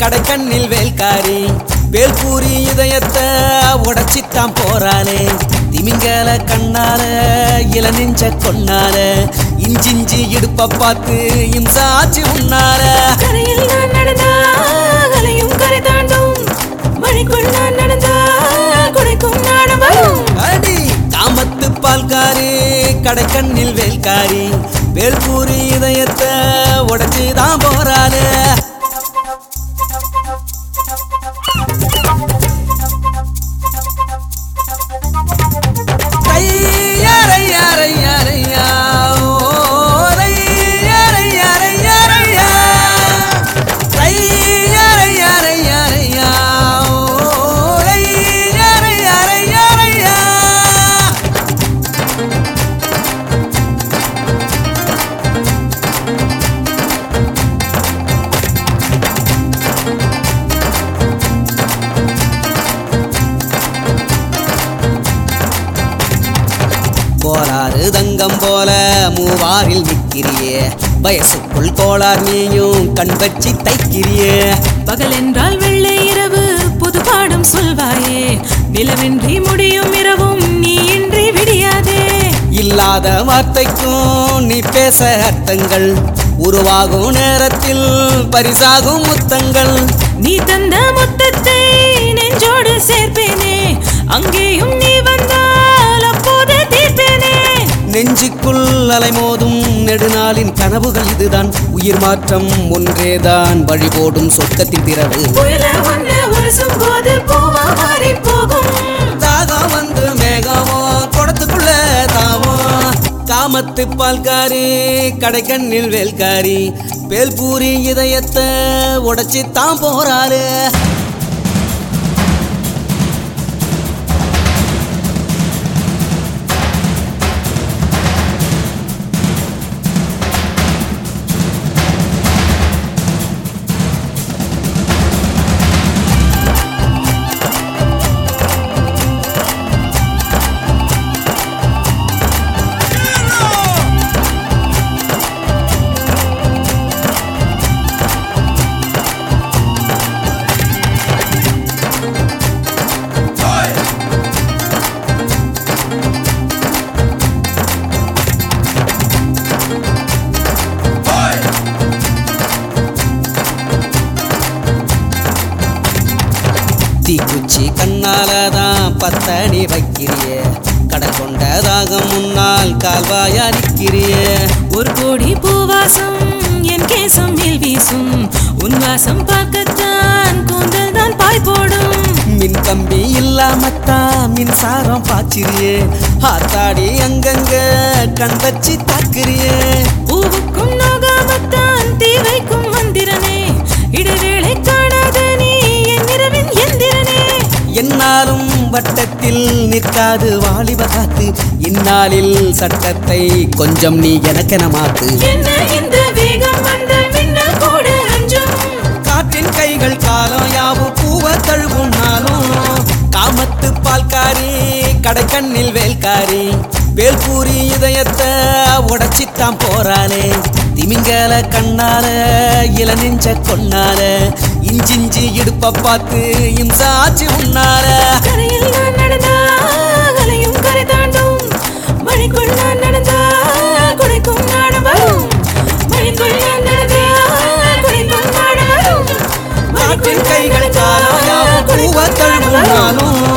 கடைக்கண்ணில் வேல்காரி வேல்பூரி இதயத்தை உடைச்சித்தான் போறாளே திமிங்கல கண்ணால இள நெஞ்ச கொன்னால இஞ்சிஞ்சி இடுப்ப பார்த்து இம்சாச்சு உன்னால கரையில் நான் நடந்தா அலையும் கரை தாண்டும் மழைக்குள் நான் நடந்தா குடைக்கும் நாடம் வரும் அடி காமத்து பால்காரி கடைக்கண்ணில் வேல்காரி வேல்பூரி இதயத்தை உடைச்சுதான் போறாளே ரையாரையாரையாரையா, ஓ, ரையாரையாரையாரையா. ரையாரையாரையாரையா, ஓ, ரையாரையாரையாரையா. கோளாறு தங்கம் போல மூவாரில் நிற்கிறியே வயசுக்குள் கோளார் நீயும் கண் வச்சி தைக்கிறியே பகல் என்றால் வெள்ளை இரவு புது பாடம் சொல்வாயே நிலவென்றி முடியும் இரவும் நீ இன்றி விடியாதே இல்லாத வார்த்தைக்கும் நீ பேச அர்த்தங்கள் உருவாகும் நேரத்தில் பரிசாகும் முத்தங்கள் நீ தந்த முத்தத்தை நெஞ்சோடு சேர்ப்பேனே அங்கேயும் நீ வந்தால் அப்போது தீர்ப்பேனே நெஞ்சுக்குள் அலைமோதும் நெடுநாளின் கனவுகள் இதுதான் உயிர் மாற்றம் ஒன்றேதான் வழிபோடும் சொர்க்கத்தின் திறவு புயல ஒன்று உரசும் போது பூவா மாறி போகும் தாகம் வந்து மேகமோ குடத்துக்குள்ள தாமோ காமத்து பால்காரி கடைக்கண்ணில் வேல்காரி பேல்பூரி இதயத்தை உடைச்சி தான் போறாரு தீக்குச்சி கண்ணாலதான் பத்தடி வைக்கிறியே கடல் கொண்ட தாகம் முன்னால் கால்வாயா நிற்கிறியே ஒரு கோடி பூவாசம் என் கேசம் மேல் வீசும் உன் வாசம் பார்க்கத்தான் கூந்தல் தான் பாய் போடும் மின் கம்பி இல்லாமத்தான் மின்சாரம் பாய்ச்சிறியே ஆத்தாடி அங்கங்க கண் வச்சு தாக்குறியே பூவுக்கும் நோகாமத்தான் தீ வைக்கும் மந்திரனே இடைவேளை காணாத நீ என் இரவின் எந்திரனே என்னாலும் வட்டத்தில் நிற்காது வாலிப காத்து இந்நாளில் சட்டத்தை கொஞ்சம் நீ எனக்கென மாத்து என்ன இந்த வேகம் வந்த மின்னல் கூட அஞ்சும் காற்றின் கைகள் காலம் யாவும் பூவ தழுவும் நாளும் காமத்து பால்காரி கடைக்கண்ணில் வேல்காரி வேல்பூரி இதயத்தை உடைச்சித்தான் போறாளே திமிங்கல கண்ணால இள நெஞ்ச கொன்னால இஞ்சிஞ்சி இடுப்ப பார்த்து இம்சாச்சு உன்னால கரையில் நான் நடந்தா அலையும் கரை தாண்டும் மழைக்குள் நான் நடந்தா குடைக்கும் நாடம் வரும் மழைக்குள் நான் நடந்தா குடைக்கும் நாடம் வரும் காற்றின் கைகள் காலம் யாவும் பூவ தழுவும் நாளும்